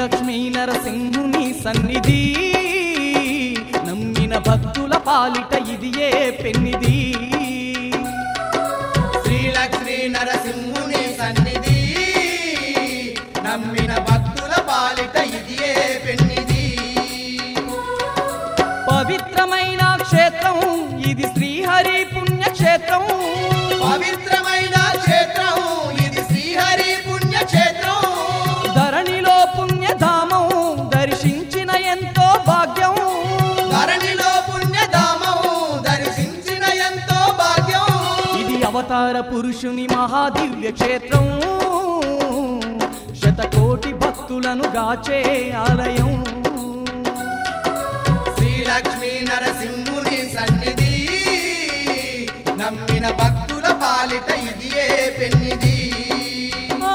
లక్ష్మీ నరసింహుని సన్నిధి నమ్మిన భక్తుల పాలిట ఇది ఏ పెన్నిది శ్రీ లక్ష్మీ నరసింహుని సన్నిధి నమ్మిన భక్తుల పాలిట ఇది ఏ పెన్నిది పవిత్రమైన క్షేత్రం ఇది శ్రీహరి పుణ్యక్షేత్రం పవిత్రమైన క్షేత్రం ఇది శ్రీహరి పుణ్యక్షేత్రం ధరణిలో పుణ్యధామం దర్శించిన ఎంతో భాగ్యం ధరణిలో పుణ్యధామం దర్శించిన ఎంతో భాగ్యం ఇది అవతార పురుషుని మహాదివ్య క్షేత్రం శతకోటి భక్తులను గాచే ఆలయం శ్రీ లక్ష్మీ నరసింహుని సన్నిధి నమ్మిన భక్తుల పాలిట ఇది ఏ పెన్నిది ఆ.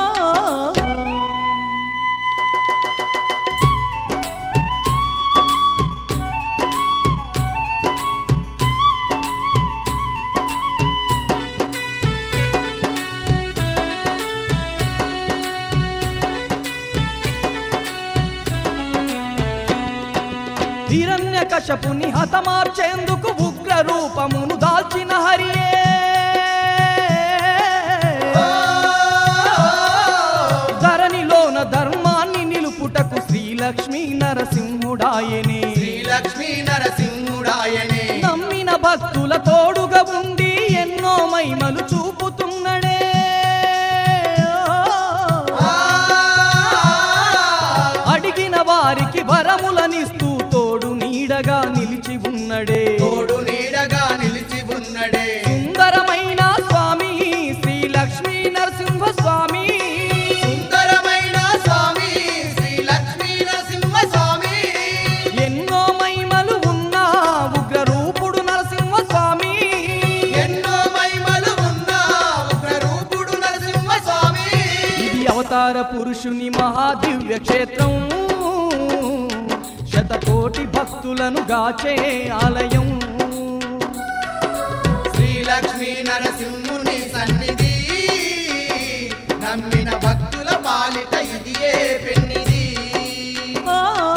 హిరణ్య కశపుని హతమార్చేందుకు ఉగ్ర రూపమును దాల్చిన హరియే ధరణిలోన ధర్మాన్ని నిలుపుటకు శ్రీలక్ష్మీ నరసింహుడాయనే శ్రీ లక్ష్మీ నరసింహుడాయనే నమ్మిన భక్తుల తోడుగా ఉండి ఎన్నో మహిమలు చూపుతున్నడే ఆ, అడిగిన వారికి వరములనిస్తూ తోడు నీడగా నిలిచి ఉన్నడే తోడు నీడగా నిలిచి ఉన్నడే సుందరమైన స్వామి శ్రీ లక్ష్మీ నరసింహ స్వామి సుందరమైన స్వామి శ్రీ లక్ష్మీ నరసింహ స్వామి ఎన్నో మహిమలు ఉన్న ఉగ్ర రూపుడు నరసింహ స్వామి ఎన్నో మహిమలు ఉన్న ఉగ్రరూపుడు నరసింహ స్వామి ఇది అవతార పురుషుని మహాదివ్య క్షేత్రం శతకోటి భక్తులను గాచే ఆలయం శ్రీ లక్ష్మీ నరసింహుని సన్నిధి నమ్మిన భక్తుల పాలిట ఇది ఏ పెన్నిది ఆ.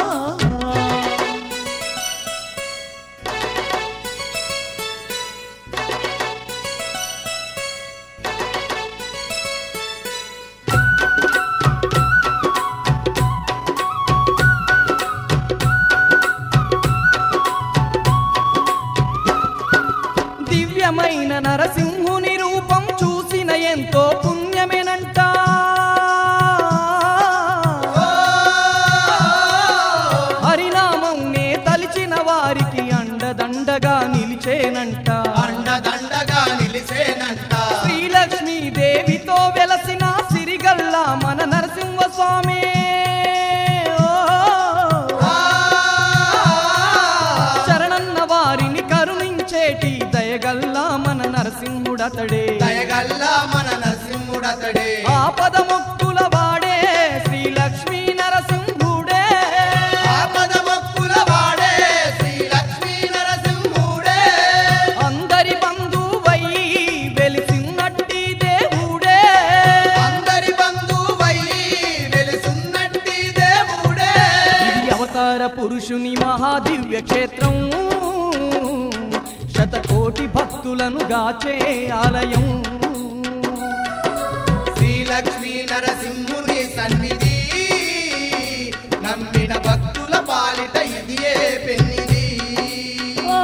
దివ్యమైన నరసింహుని రూపం చూసిన ఎంతో పుణ్యమేనంట హరినామం నే తలిచిన వారికి అండదండగా నిలిచేనంట అండదండగా నిలిసేనంట శ్రీలక్ష్మీ దేవితో వెలసిన సిరిగల్ల మన నరసింహ స్వామి ఆ, శరణన్న వారిని కరుణించేటి దయగల్ల మన నరసింహుడతడే దయగల్లా మన నరసింహుడతడే ఆపద ముక్కుల వాడే శ్రీ లక్ష్మీ నరసింహుడే ఆపద మొక్కుల వాడే శ్రీ లక్ష్మీ నరసింహుడే అందరి బంధువై వెలిసినట్టి దేవుడే అందరి బంధువై వెలుసున్నట్టి దేవుడే ఇది అవతార పురుషుని మహాదివ్య క్షేత్రం శతకోటి భక్తులను గాచే ఆలయం శ్రీ లక్ష్మీ నరసింహుని సన్నిధి నమ్మిన భక్తుల పాలిట ఇది ఏ పెన్నిది ఆ.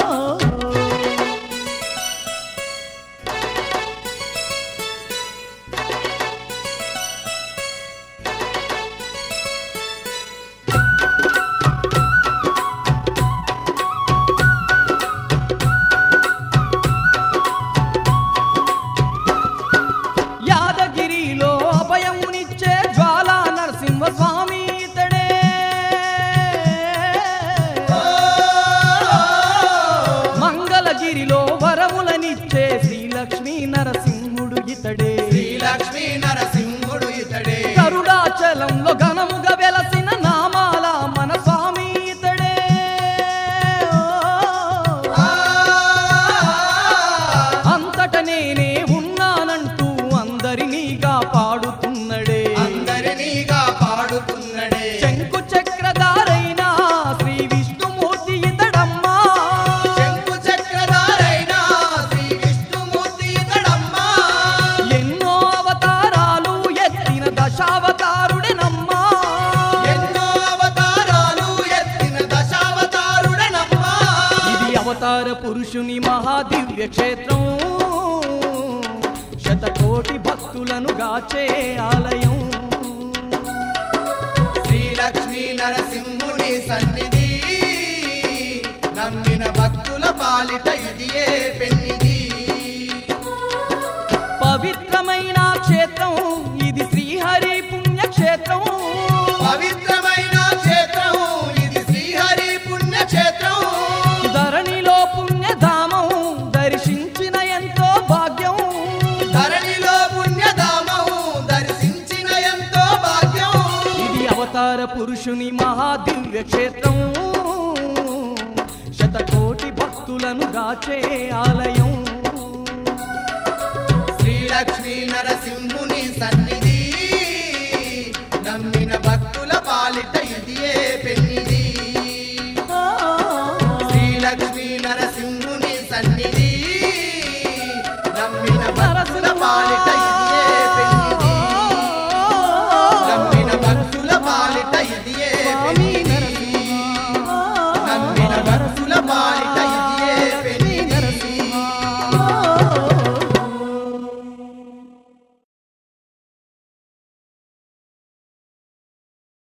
యాదగిరిలో అభయమునిచ్చే జ్వాలా నరసింహ స్వామి ఇతడే మంగళగిరిలో వరములనిచ్చే శ్రీలక్ష్మీ నరసింహుడు ఇతడే శ్రీ లక్ష్మీ నరసింహుడు ఇతడే కరుడాచలంలో ఘనముగా వెలసిన నామాల మన స్వామి ఇతడే ఆ, అంతట నేనే ఉన్నానంటూ అందరినీ కాపాడుతున్నడే అందరినీగా పాడుతున్నడే శంకర పురుషుని మహాదివ్య క్షేత్రం శతకోటి భక్తులను గాచే ఆలయం శ్రీలక్ష్మీ నరసింహుని సన్నిధి నమ్మిన భక్తుల పాలిట ఇదియే పెన్నిది పవిత్రమైన క్షేత్రం ఇది శ్రీహరి పుణ్యక్షేత్రం పవిత్రమైన క్షేత్రం ఇది శ్రీహరి పుణ్యక్షేత్రం ధరణిలో పుణ్యధామం దర్శించిన ఎంతో భాగ్యం ధరణిలో పుణ్యధామం దర్శించిన ఎంతో భాగ్యం ఇది అవతార పురుషుని మహాదివ్య క్షేత్రం శతకోటి భక్తులను గాచే ఆలయం శ్రీలక్ష్మీ నరసింహుని సన్నిధి నమ్మిన భక్తుల పాలిట ఇదియే పెన్నిది శ్రీలక్ష్మీ నరసింహుని సన్నిధి నమ్మిన భక్తుల పాలిట